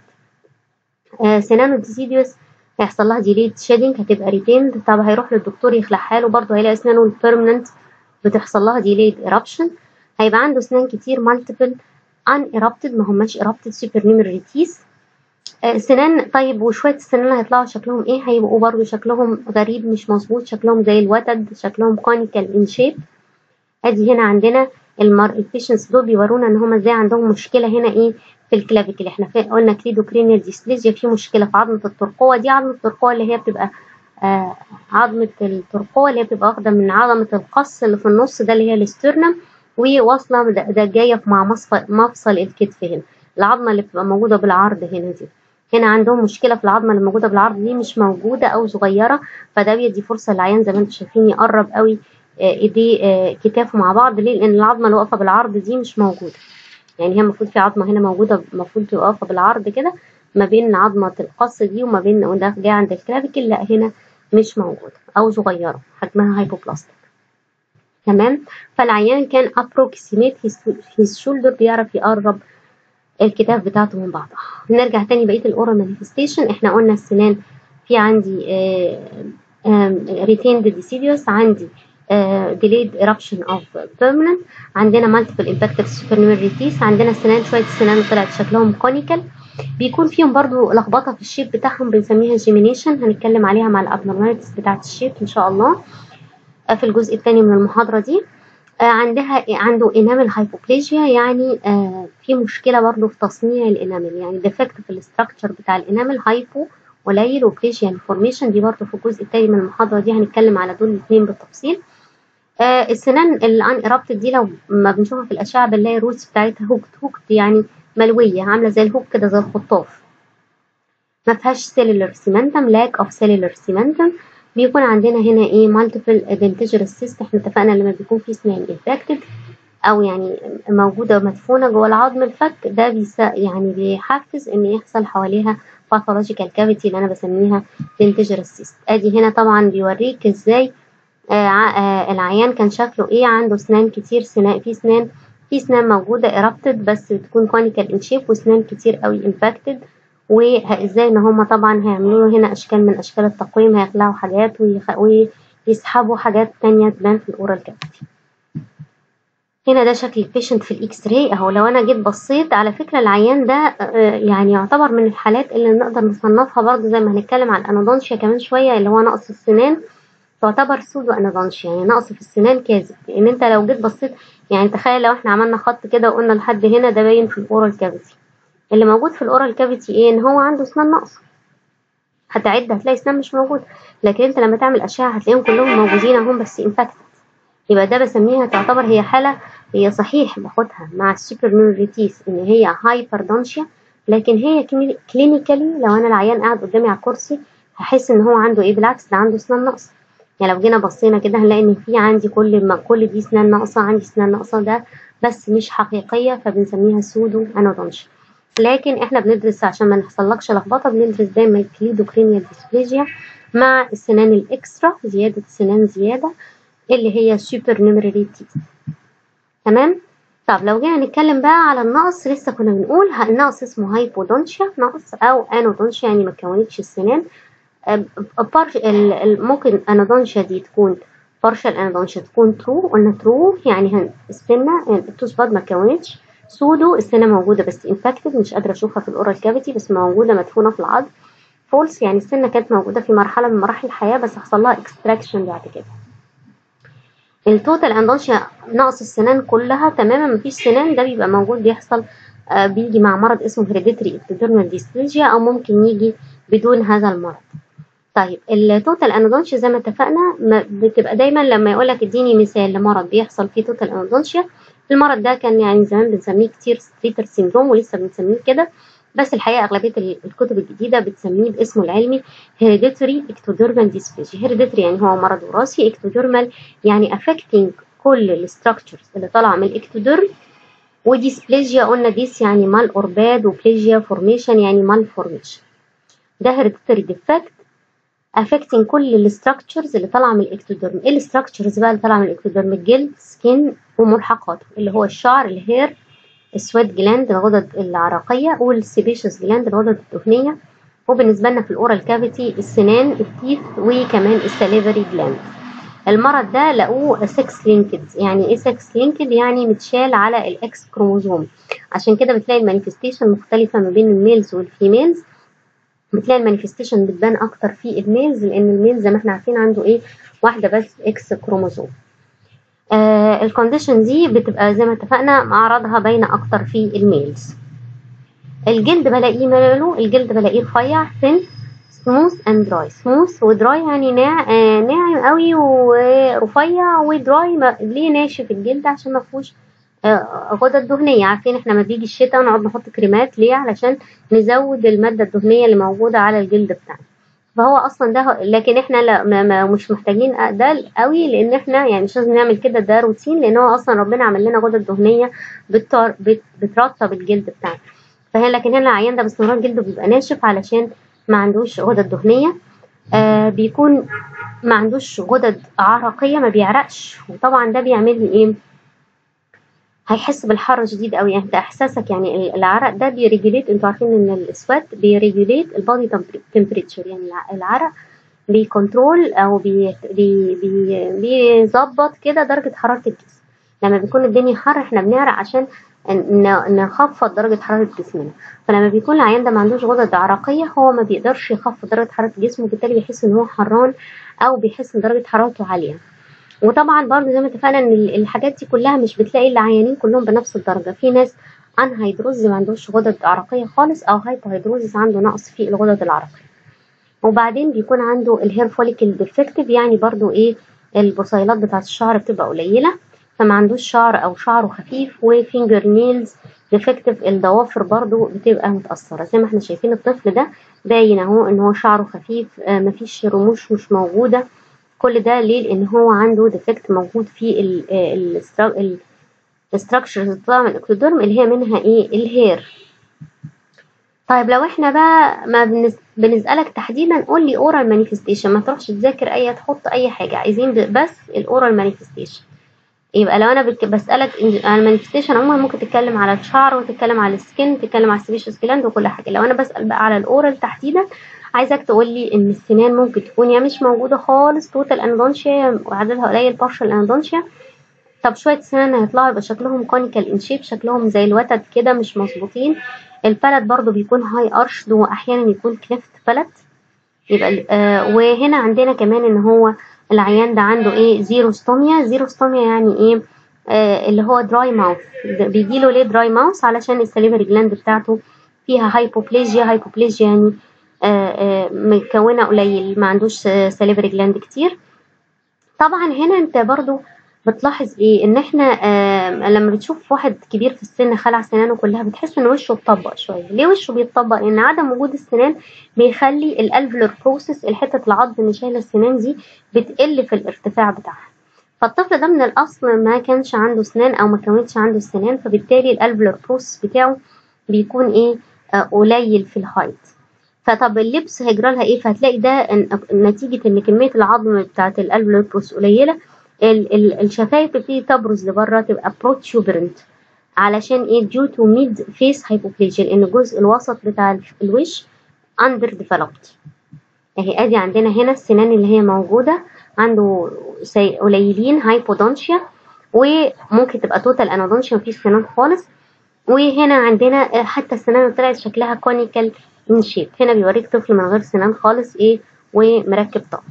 آه سنانو ديسيديوس هيحصل لها ديليت شيدنج هتبقى ريتيند طب هيروح للدكتور يخلعها له برضه هيلاقي اسنانه البيرمننت بتحصل لها ديليت ايربشن هيبقى عنده اسنان كتير مالتيبل ان ايربتد ما هماش ايربتد سوبر نيمريتيس آه سنان طيب وشويه السنان هيطلعوا شكلهم ايه هيبقوا برضه شكلهم غريب مش مظبوط شكلهم زي الوتد شكلهم كونيكال ان شيب ادي هنا عندنا المر البيشنتس دول بيورونا ان هم ازاي عندهم مشكله هنا ايه في الكلافيكل احنا قلنا كريدوكرينيال ديسبليزيا في مشكله في عظمه الترقوه دي عظمه الترقوه اللي هي بتبقى آه عظمه الترقوه اللي هي بتبقى واخده من عظمه القص اللي في النص ده اللي هي الاسترنم وواصله ده, ده جايه مع مفصل الكتف هنا العظمه اللي بتبقى موجوده بالعرض هنا دي هنا عندهم مشكله في العظمه اللي موجوده بالعرض دي مش موجوده او صغيره فده بيدي فرصه للعيان زي ما انتم شايفين يقرب قوي ايديه آه كتافه مع بعض ليه لان العظمه اللي واقفه بالعرض دي مش موجوده يعني هي المفروض في عظمه هنا موجوده المفروض تبقى واقفه بالعرض كده ما بين عظمه القص دي وما بين وده جاي عند الكلافيكل لا هنا مش موجوده او صغيره حجمها هايبوبلاستيك تمام فالعيان كان ابروكسيميت هيز شولدر بيعرف يقرب الكتاف بتاعته من بعضها نرجع تاني بقيه الاورال مانيفستيشن احنا قلنا السنان في عندي ريتيند ديسيديوس عندي delayed eruption of permanent عندنا multiple impacted supernumerarities عندنا سنان شوية سنان طلعت شكلهم كونيكال بيكون فيهم برضو لخبطة في الشيب بتاعهم بنسميها جيمينيشن هنتكلم عليها مع الابنورماليتيز بتاعت الشيب ان شاء الله في الجزء الثاني من المحاضرة دي عندها عنده انامل هايبوبليجيا يعني في مشكلة برضو في تصنيع الانامل يعني ديفكت في الاستراكشر بتاع الانامل هايبو قليل وبليجيا فورميشن دي برضو في الجزء الثاني من المحاضرة دي هنتكلم على دول الاثنين بالتفصيل آه السنان الان ايربتد دي لو ما بنشوفها في الاشعه بنلاقي الروتس بتاعتها هوكت هوكت يعني ملويه عامله زي الهوك كده زي الخطاف ما فيهاش سيلولر سيمنتم لاك اوف سيلولر سيمنتم بيكون عندنا هنا ايه مالتيبل دنتجر سيست احنا اتفقنا لما بيكون في سنان انفكتد او يعني موجوده مدفونه جوه العظم الفك ده بيس يعني بيحفز ان يحصل حواليها باثولوجيكال كافيتي اللي انا بسميها دنتجر سيست ادي هنا طبعا بيوريك ازاي آه آه العيان كان شكله ايه عنده سنان كتير سنان في سنان في سنان موجودة ايربتد بس بتكون كونيكال ان شيب وسنان كتير قوي انفكتد وازاي ان هما طبعا هيعملوا له هنا اشكال من اشكال التقويم هيخلعوا حاجات يسحبوا حاجات تانية تبان في الاورال كافيتي هنا ده شكل البيشنت في الاكس راي اهو لو انا جيت بصيت على فكرة العيان ده آه، يعني يعتبر من الحالات اللي نقدر نصنفها برضو زي ما هنتكلم عن الانودونشيا كمان شوية اللي هو نقص السنان تعتبر سودو انودونشيا يعني نقص في السنان كاذب لان انت لو جيت بصيت يعني تخيل لو احنا عملنا خط كده وقلنا لحد هنا ده باين في الاورال كافيتي اللي موجود في الاورال كافيتي ايه ان هو عنده اسنان ناقصه هتعد هتلاقي اسنان مش موجود لكن انت لما تعمل اشعه هتلاقيهم كلهم موجودين اهم بس انفكتد يبقى ده بسميها تعتبر هي حاله هي صحيح باخدها مع السوبر نيوريتيس ان هي هايبردونشيا لكن هي كلينيكالي لو انا العيان قاعد قدامي على الكرسي هحس ان هو عنده ايه بالعكس ده عنده اسنان ناقصه يعني لو جينا بصينا كده هنلاقي ان في عندي كل ما كل دي اسنان ناقصه عندي اسنان ناقصه ده بس مش حقيقيه فبنسميها سودو انودونشيا لكن احنا بندرس عشان ما نحصلكش لخبطه بندرس دايما الكليدوكرينيال ديسبليجيا مع السنان الاكسترا زياده سنان زياده اللي هي سوبر نيمريتيز تمام طب لو جينا نتكلم بقى على النقص لسه كنا بنقول النقص اسمه هايبودونشيا نقص او انودونشيا يعني ما كونتش السنان ممكن انودونشيا دي تكون بارشال انودونشيا تكون ترو قلنا ترو يعني السنه التوث ما كونتش سودو السنه موجوده بس انفكتد مش قادره اشوفها في الاورال كافيتي بس موجوده مدفونه في العظم فولس يعني السنه كانت موجوده في مرحله من مراحل الحياه بس حصل لها اكستراكشن بعد كده التوتال اندونشيا نقص السنان كلها تماما مفيش سنان ده بيبقى موجود بيحصل آه بيجي مع مرض اسمه هيريديتري ابتدرمال ديسبليجيا او ممكن يجي بدون هذا المرض طيب التوتال اندونشيا زي ما اتفقنا بتبقى دايما لما يقول لك اديني مثال لمرض بيحصل فيه توتال اندونشيا المرض ده كان يعني زمان بنسميه كتير ستريتر سيندروم ولسه بنسميه كده بس الحقيقه اغلبيه الكتب الجديده بتسميه باسمه العلمي هيريديتري اكتوديرمال ديسبليجيا هيريديتري يعني هو مرض وراثي اكتوديرمال يعني افكتنج كل الستراكشرز اللي طالعه من الاكتوديرم وديسبليجيا قلنا ديس يعني مال اورباد وبليجيا فورميشن يعني مال فورميشن ده هيريديتري ديفكت affecting كل الستراكشرز اللي طالعه من الاكتوديرم ايه الستراكشرز بقى اللي طالعه من الاكتوديرم الجلد سكين وملحقاته اللي هو الشعر الهير السويت جلاند الغدد العرقيه والسيبيشس جلاند الغدد الدهنيه وبالنسبه لنا في الاورال كافيتي السنان التيث وكمان السليفري جلاند المرض ده لقوه 6 لينكد يعني ايه 6 لينكد يعني متشال على الاكس كروموزوم عشان كده بتلاقي المانيفستيشن مختلفه ما بين الميلز والفيميلز بتلاقي المانيفستيشن بتبان اكتر في الميلز لان الميلز زي ما احنا عارفين عنده ايه واحده بس اكس كروموزوم آه الكونديشن دي بتبقى زي ما اتفقنا اعراضها باينه اكتر في الميلز الجلد بلاقيه ماله الجلد بلاقيه رفيع ثين سموث اند دراي سموث ودراي يعني ناع آه ناعم قوي ورفيع ودراي ليه ناشف الجلد عشان ما فيهوش آه غدد دهنيه عارفين احنا لما بيجي الشتاء ونقعد نحط كريمات ليه علشان نزود الماده الدهنيه اللي موجوده على الجلد بتاعنا فهو اصلا ده لكن احنا لا ما ما مش محتاجين ده قوي لان احنا يعني مش لازم نعمل كده ده روتين لان هو اصلا ربنا عمل لنا غدد دهنيه بترطب الجلد بتاعنا فهي لكن هنا العيان ده باستمرار جلده بيبقى ناشف علشان ما عندوش غدد دهنيه آه بيكون ما عندوش غدد عرقيه ما بيعرقش وطبعا ده بيعمل لي ايه هيحس بالحر شديد قوي يعني انت احساسك يعني العرق ده بيريجوليت انتوا عارفين ان السوات بيريجوليت البادي تمبريتشر يعني العرق بيكنترول او بي بي بي بيظبط كده درجه حراره الجسم لما بيكون الدنيا حر احنا بنعرق عشان نخفض درجة حرارة جسمنا فلما بيكون العيان ده ما عندوش غدد عرقية هو ما بيقدرش يخفض درجة حرارة جسمه وبالتالي بيحس ان هو حران او بيحس ان درجة حرارته عالية وطبعا برضه زي ما اتفقنا ان الحاجات دي كلها مش بتلاقي العيانين كلهم بنفس الدرجه في ناس عن هيدروز ما عندوش غدد عرقيه خالص او هيدروز عنده نقص في الغدد العرقيه وبعدين بيكون عنده الهير فوليكل ديفكتيف يعني برضو ايه البصيلات بتاعت الشعر بتبقى قليله فما عندوش شعر او شعره خفيف وفينجر نيلز ديفكتيف الضوافر برضو بتبقى متاثره زي ما احنا شايفين الطفل ده باين اهو ان هو شعره خفيف آه مفيش رموش مش موجوده كل ده ليه لان هو عنده ديفكت موجود في الاستراكشرز اللي طالعه من الاكتوديرم اللي هي منها ايه الهير طيب لو احنا بقى ما بنسالك تحديدا قول لي اورال مانيفستيشن ما تروحش تذاكر اي تحط اي حاجه عايزين بس الاورال مانيفستيشن يبقى لو انا بسالك عن المانيفستيشن عموما ممكن تتكلم على الشعر وتتكلم على السكين تتكلم على السبيشس جلاند وكل حاجه لو انا بسال بقى على الاورال تحديدا عايزاك تقول لي ان السنان ممكن تكون يا مش موجوده خالص توتال انودونشيا وعددها قليل بارشل انودونشيا طب شويه سنان هيطلعوا يبقى شكلهم كونيكال ان شيب شكلهم زي الوتد كده مش مظبوطين البلد برضو بيكون هاي ارشد واحيانا يكون كليفت بلد يبقى آه وهنا عندنا كمان ان هو العيان ده عنده ايه زيروستوميا زيروستوميا يعني ايه آه اللي هو دراي ماوث بيجي له ليه دراي ماوث علشان السليفري جلاند بتاعته فيها هايبوبليجيا هايبوبليجيا يعني آه آه مكونه قليل ما عندوش سليفري جلاند كتير طبعا هنا انت برضو بتلاحظ ايه ان احنا آه لما بتشوف واحد كبير في السن خلع سنانه كلها بتحس ان وشه اتطبق شويه ليه وشه بيتطبق لان عدم وجود السنان بيخلي الالفلر بروسيس الحته العظم اللي شايله السنان دي بتقل في الارتفاع بتاعها فالطفل ده من الاصل ما كانش عنده سنان او ما كونتش عنده سنان فبالتالي الالفلر بروسيس بتاعه بيكون ايه آه قليل في الهايت فطب اللبس هيجرى لها ايه فهتلاقي ده نتيجه ان كميه العظم بتاعه الالفلر بروسيس قليله ال ال الشفايف بتبتدي تبرز لبره تبقى بروتيوبرنت علشان ايه due to mid face hypoplasia لان الجزء الوسط بتاع الوش under developed اهي ادي عندنا هنا السنان اللي هي موجودة عنده قليلين هايبودونشيا وممكن تبقى توتال انودونشيا مفيش سنان خالص وهنا عندنا حتى السنان اللي طلعت شكلها كونيكال ان شيب هنا بيوريك طفل من غير سنان خالص ايه ومركب طقم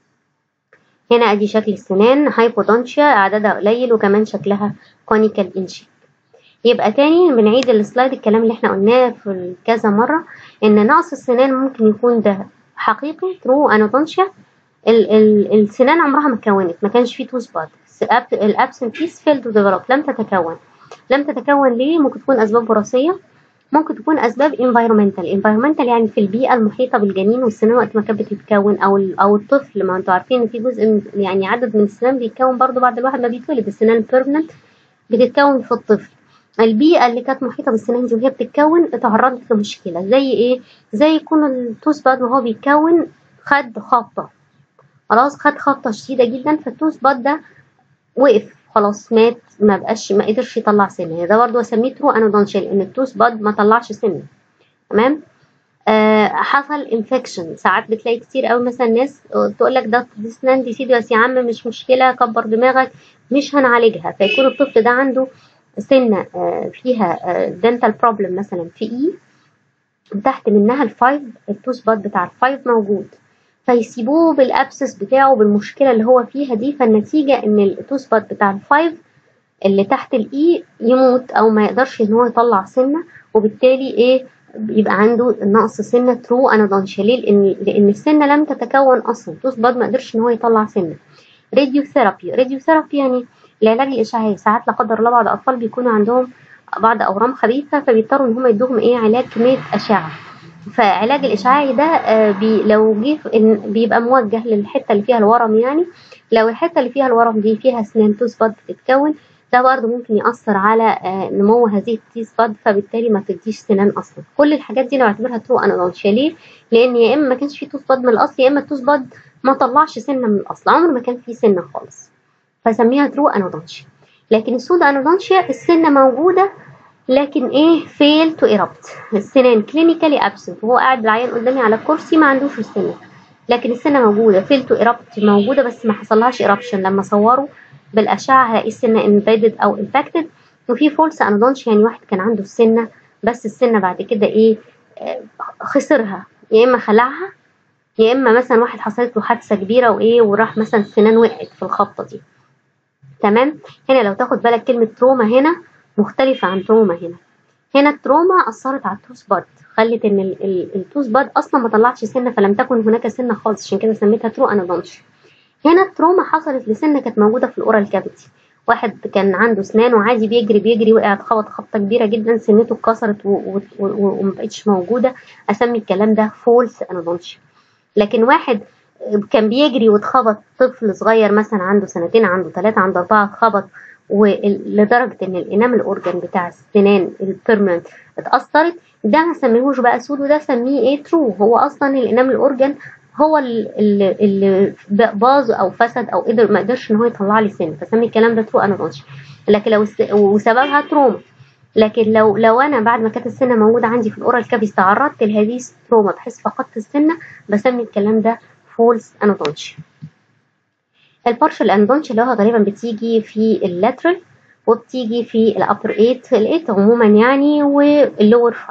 هنا ادي شكل السنان هايبودونشيا عددها قليل وكمان شكلها كونيكال ان شيب يبقى تاني بنعيد السلايد الكلام اللي احنا قلناه في كذا مرة ان نقص السنان ممكن يكون ده حقيقي ترو انودونشيا ال ال السنان عمرها ما اتكونت ما كانش فيه توث باد الابسنتيس فيلد وديفلوب لم تتكون لم تتكون ليه ممكن تكون اسباب وراثيه ممكن تكون اسباب environmental environmental يعني في البيئه المحيطه بالجنين والسنان وقت ما كانت بتتكون او او الطفل ما انتوا عارفين ان في جزء من يعني عدد من السنان بيتكون برضو بعد الواحد ما بيتولد السنان بيرمننت بتتكون في الطفل البيئة اللي كانت محيطة بالسنان دي وهي بتتكون اتعرضت لمشكلة زي ايه؟ زي يكون التوث باد وهو بيتكون خد خبطة خلاص خد خبطة شديدة جدا فالتوث باد ده وقف خلاص مات ما بقاش ما قدرش يطلع سنة ده برضه اسميه ترو انودونشيل ان التوث باد ما طلعش سنة تمام آه حصل انفكشن ساعات بتلاقي كتير قوي مثلا ناس تقول لك ده دي سنان دي سيدي بس يا عم مش مشكلة كبر دماغك مش هنعالجها فيكون الطفل ده عنده سنة آه فيها دنتال آه بروبلم مثلا في اي تحت منها الفايف التوث باد بتاع الفايف موجود فيسيبوه بالابسس بتاعه بالمشكله اللي هو فيها دي فالنتيجه ان التوث باد بتاع الفايف اللي تحت الاي يموت او ما يقدرش ان هو يطلع سنه وبالتالي ايه يبقى عنده نقص سنه ترو انودونشيا ليه لان لان السنه لم تتكون اصلا التوث باد ما قدرش ان هو يطلع سنه راديو ثيرابي راديو ثيرابي يعني العلاج الاشعاعي ساعات لا قدر الله بعض الاطفال بيكونوا عندهم بعض اورام خبيثه فبيضطروا ان هم يدوهم ايه علاج كميه اشعه فعلاج الاشعاعي ده بي لو جه بيبقى موجه للحته اللي فيها الورم يعني لو الحته اللي فيها الورم دي فيها اسنان توث باد بتتكون ده برضه ممكن يأثر على نمو هذه التيث باد فبالتالي ما تديش سنان اصلا كل الحاجات دي انا بعتبرها ترو انودونشيا ليه لان يا اما ما كانش في توث باد من الاصل يا اما التوث باد ما طلعش سنه من الاصل عمر ما كان في سنه خالص فسميها ترو انودونشيا لكن السود انودونشيا السنه موجوده لكن ايه فيل تو ايربت السنان كلينيكالي ابسنت وهو قاعد العيان قدامي على الكرسي ما عندوش السنه لكن السنه موجوده فيل تو ايربت موجوده بس ما حصلهاش ايربشن لما صوروا بالاشعه هلاقي السنه امبيدد او انفكتد وفي فولس انودونشيا يعني واحد كان عنده السنه بس السنه بعد كده ايه آه خسرها يا اما خلعها يا اما مثلا واحد حصلت له حادثه كبيره وايه وراح مثلا السنان وقعت في الخبطه دي تمام هنا لو تاخد بالك كلمه تروما هنا مختلفة عن تروما هنا هنا التروما أثرت على التوث باد خلت إن التوث باد أصلا ما طلعش سنة فلم تكن هناك سنة خالص عشان كده سميتها ترو انودونشيا هنا التروما حصلت لسنة كانت موجودة في الأورال كافيتي واحد كان عنده سنان وعادي بيجري بيجري وقع اتخبط خبطة كبيرة جدا سنته اتكسرت ومبقتش موجودة أسمي الكلام ده فولس انودونشيا لكن واحد كان بيجري واتخبط طفل صغير مثلا عنده سنتين عنده ثلاثة عنده أربعة اتخبط ولدرجة ان الانامل اورجان بتاع السنان البيرمننت اتأثرت ده ما سميهوش بقى سود وده سميه ايه ترو هو اصلا الانامل اورجان هو اللي, اللي باظ او فسد او قدر ما قدرش ان هو يطلع لي سن فسمي الكلام ده ترو انودونشيا لكن لو وسببها تروما لكن لو لو انا بعد ما كانت السنه موجوده عندي في الاورال كافيتي تعرضت لهذه التروما بحيث فقدت السنه بسمي الكلام ده فولس انودونشيا البارشال اندونشيا اللي هو غالبا بتيجي في اللاترال وبتيجي في الابر 8 ال 8 عموما يعني واللور 5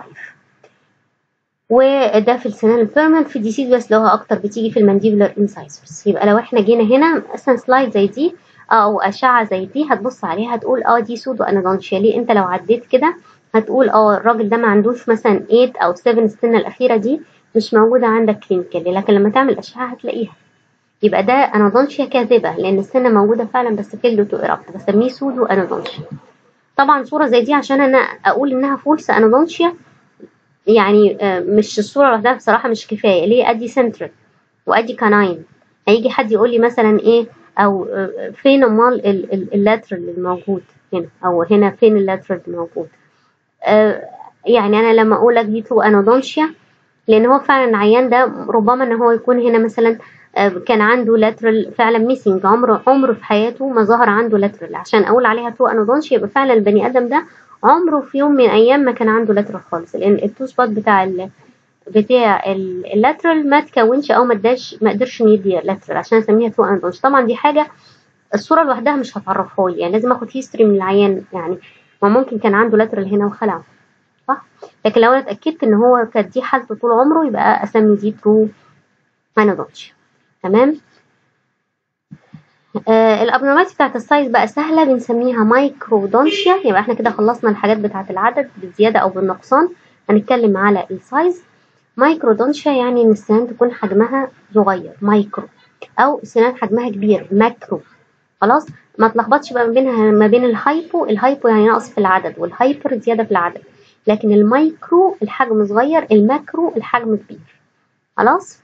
وده في السنان البيرمنت في الديسيز بس اللي هو اكتر بتيجي في المانديبولار انسايزرز يبقى لو احنا جينا هنا مثلا سلايد زي دي او اشعه زي دي هتبص عليها هتقول اه دي سودو انودونشيا ليه انت لو عديت كده هتقول اه الراجل ده ما عندوش مثلا 8 او 7 السنه الاخيره دي مش موجوده عندك كلينيكال لكن لما تعمل اشعه هتلاقيها يبقى ده انودونشيا كاذبه لان السنه موجوده فعلا بس فيلدو تو ايرابت بسميه سودو انودونشيا طبعا صوره زي دي عشان انا اقول انها فولس انودونشيا يعني مش الصوره لوحدها بصراحه مش كفايه ليه ادي سنترال وادي كاناين هيجي حد يقول لي مثلا ايه او فين امال اللاترال الموجود هنا او هنا فين اللاترال الموجود يعني انا لما اقول لك دي تو انودونشيا لان هو فعلا العيان ده ربما ان هو يكون هنا مثلا كان عنده لاترال فعلا ميسنج عمره عمره في حياته ما ظهر عنده لاترال عشان اقول عليها تو انودونشيا يبقى فعلا البني ادم ده عمره في يوم من ايام ما كان عنده لاترال خالص لان التو سبوت بتاع ال بتاع اللاترال ما تكونش او ما اداش ما قدرش يدي لاترال عشان اسميها تو انودونشيا طبعا دي حاجه الصوره لوحدها مش هتعرفها لي يعني لازم اخد هيستوري من العيان يعني ما ممكن كان عنده لاترال هنا وخلع صح لكن لو انا اتاكدت ان هو كانت دي حالته طول عمره يبقى اسمي دي ترو انودونشيا تمام آه الابنورماليتي بتاعت السايز بقى سهله بنسميها مايكرودونشيا يبقى احنا كده خلصنا الحاجات بتاعت العدد بالزياده او بالنقصان هنتكلم على السايز مايكرودونشيا يعني ان السنان تكون حجمها صغير مايكرو او السنان حجمها كبير ماكرو خلاص ما تلخبطش بقى ما بينها ما بين الهايبو الهايبو يعني نقص في العدد والهايبر زياده في العدد لكن المايكرو الحجم صغير الماكرو الحجم كبير خلاص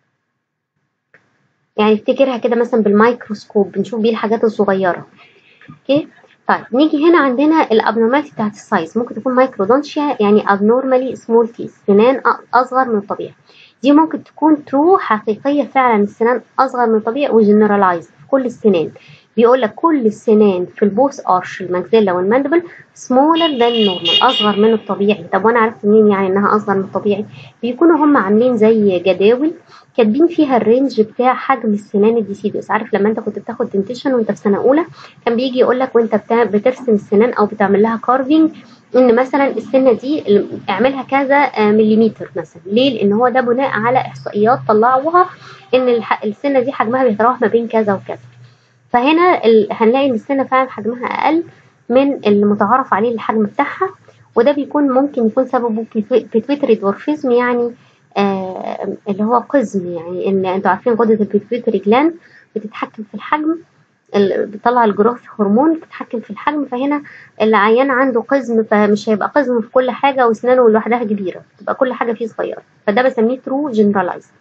يعني افتكرها كده مثلا بالميكروسكوب بنشوف بيه الحاجات الصغيرة اوكي طيب نيجي هنا عندنا الابنورماليتي بتاعت السايز ممكن تكون مايكرودونشيا يعني abnormally small teeth سنان اصغر من الطبيعي دي ممكن تكون ترو حقيقية فعلا السنان اصغر من الطبيعي وجنرالايز في كل السنان بيقول لك كل السنان في البوس ارش الماكسيلا والماندبل سمولر ذان نورمال اصغر من الطبيعي طب وانا عرفت منين يعني انها اصغر من الطبيعي بيكونوا هم عاملين زي جداول كاتبين فيها الرينج بتاع حجم السنان الديسيدوس عارف لما انت كنت بتاخد دنتيشن وانت في سنه اولى كان بيجي يقول لك وانت بتاع بترسم السنان او بتعمل لها كارفينج ان مثلا السنه دي اعملها كذا مليمتر مثلا ليه لان هو ده بناء على احصائيات طلعوها ان السنه دي حجمها بيتراوح ما بين كذا وكذا فهنا هنلاقي ان السنه فعلا حجمها اقل من المتعارف عليه الحجم بتاعها وده بيكون ممكن يكون سببه بيتويتري دورفيزم يعني آه اللي هو قزم يعني ان انتوا عارفين غدة البيتويتري جلاند بتتحكم في الحجم بتطلع الجروث هرمون بتتحكم في الحجم فهنا العيان عنده قزم فمش هيبقى قزم في كل حاجة واسنانه لوحدها كبيرة تبقى كل حاجة فيه صغيرة فده بسميه ترو جنرالايز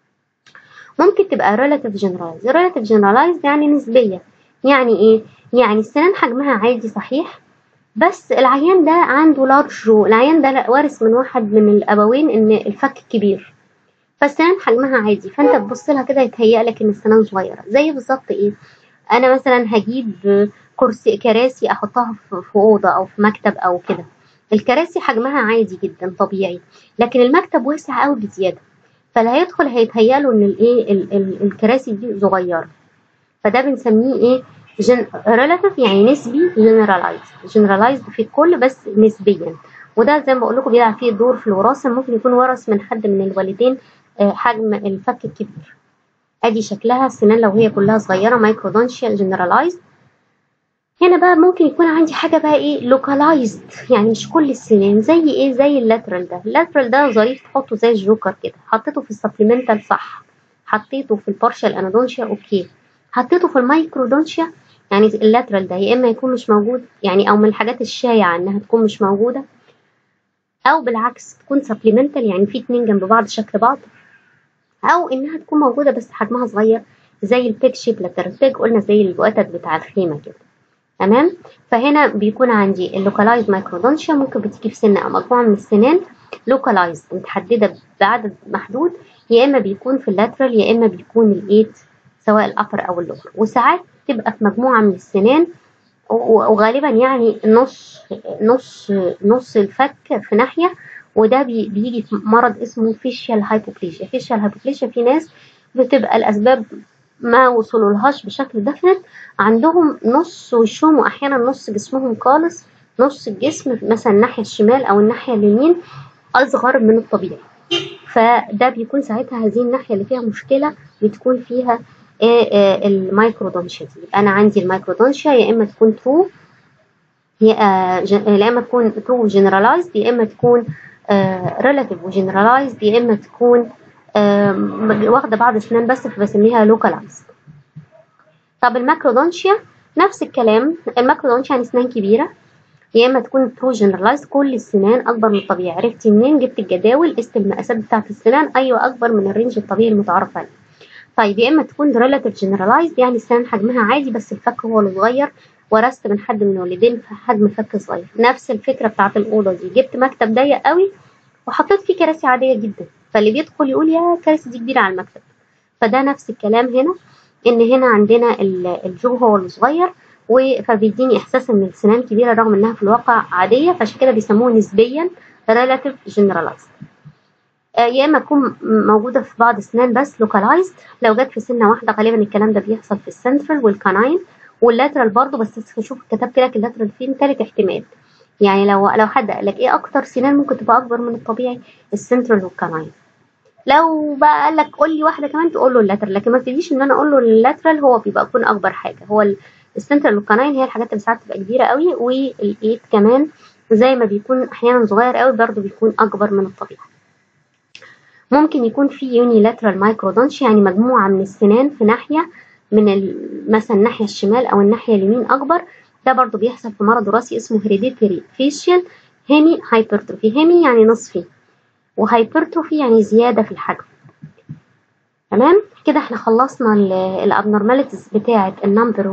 ممكن تبقى relative generalized relative generalized يعني نسبية يعني ايه يعني السنان حجمها عادي صحيح بس العيان ده عنده لارج رو العيان ده وارث من واحد من الابوين ان الفك كبير فالسنان حجمها عادي فانت تبص لها كده يتهيأ لك ان السنان صغيره زي بالظبط ايه انا مثلا هجيب كرسي كراسي احطها في اوضه او في مكتب او كده الكراسي حجمها عادي جدا طبيعي لكن المكتب واسع قوي بزياده فاللي هيدخل هيتهيأ له ان الايه الكراسي دي صغيره فده بنسميه ايه جن... relative يعني نسبي generalized generalized في الكل بس نسبيا وده زي ما بقول لكم بيلعب فيه دور في الوراثه ممكن يكون ورث من حد من الوالدين حجم الفك الكبير ادي شكلها السنان لو هي كلها صغيره مايكرودونشيال generalized هنا بقى ممكن يكون عندي حاجه بقى ايه لوكالايزد يعني مش كل السنان زي ايه زي اللاترال ده اللاترال ده ظريف تحطه زي الجوكر كده حطيته في السبلمنتال صح حطيته في البارشال انودونشيا اوكي حطيته في المايكرودونشيا يعني اللاترال ده يا اما يكون مش موجود يعني او من الحاجات الشائعه انها تكون مش موجوده او بالعكس تكون سبلمنتال يعني في اتنين جنب بعض شكل بعض او انها تكون موجوده بس حجمها صغير زي البيج شيب لاترال بيج قلنا زي الوتد بتاع الخيمه كده تمام فهنا بيكون عندي اللوكالايز مايكرودونشيا ممكن بتيجي في سن او مجموعه من السنان لوكالايز متحدده بعدد محدود يا اما بيكون في اللاترال يا اما بيكون الايت سواء الابر او اللور وساعات تبقى في مجموعه من السنان وغالبا يعني نص نص نص الفك في ناحية وده بي بيجي في مرض اسمه فيشيال هايبوبليجيا فيشيال هايبوبليجيا في ناس بتبقى الأسباب ما وصلوا لهاش بشكل دفنت عندهم نص وشهم وأحيانا نص جسمهم خالص نص الجسم مثلا الناحية الشمال أو الناحية اليمين أصغر من الطبيعي فده بيكون ساعتها هذه الناحية اللي فيها مشكلة بتكون فيها المايكرودونشيا دي أنا عندي المايكرودونشيا يا إما تكون ترو يا إما تكون ترو جنرالايزد يا إما تكون ريلاتيف وجنرالايزد يا إما تكون واخدة بعض أسنان بس فبسميها لوكالايزد طب الماكرودونشيا نفس الكلام الماكرودونشيا يعني أسنان كبيرة يا اما تكون ترو جنرالايز كل السنان اكبر من الطبيعي عرفتي منين جبت الجداول قست المقاسات بتاعه السنان ايوه اكبر من الرينج الطبيعي المتعارف عليه طيب يا اما تكون ريلاتيف جنرالايز يعني السنان حجمها عادي بس الفك هو اللي صغير ورثت من حد من الوالدين في حجم فك صغير نفس الفكره بتاعه الاوضه دي جبت مكتب ضيق قوي وحطيت فيه كراسي عاديه جدا فاللي بيدخل يقول يا الكراسي دي كبيره على المكتب فده نفس الكلام هنا ان هنا عندنا الجو هو الصغير فبيديني احساس ان السنان كبيره رغم انها في الواقع عاديه فعشان كده بيسموه نسبيا relative generalized يا اما تكون موجوده في بعض السنان بس localized لو جت في سنه واحده غالبا الكلام ده بيحصل في السنترال والكاناين واللاترال برضه بس شوف كتبت لك اللاترال فين تالت احتمال يعني لو لو حد قال لك ايه اكتر سنان ممكن تبقى اكبر من الطبيعي السنترال والكاناين لو بقى قال لك قول لي واحده كمان تقول له اللاترال لكن ما تجيش ان انا اقول له اللاترال هو بيبقى يكون اكبر حاجه هو السنترال والكاناين هي الحاجات اللي ساعات تبقى كبيره قوي والايد كمان زي ما بيكون احيانا صغير قوي برضه بيكون اكبر من الطبيعي ممكن يكون في يونيلاترال مايكرودونش يعني مجموعه من السنان في ناحيه من مثلا الناحيه الشمال او الناحيه اليمين اكبر ده برضه بيحصل في مرض وراثي اسمه هيريديتري فيشيال هيمي هايبرتروفي هيمي يعني نصفي وهايبرتروفي يعني زياده في الحجم تمام كده احنا خلصنا الابنورماليتيز بتاعه النمبر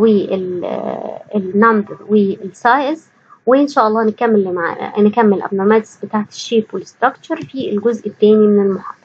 والنمبر والسايز وان شاء الله نكمل مع نكمل الابنورماليتيز بتاعه الشيب والستراكشر في الجزء الثاني من المحاضره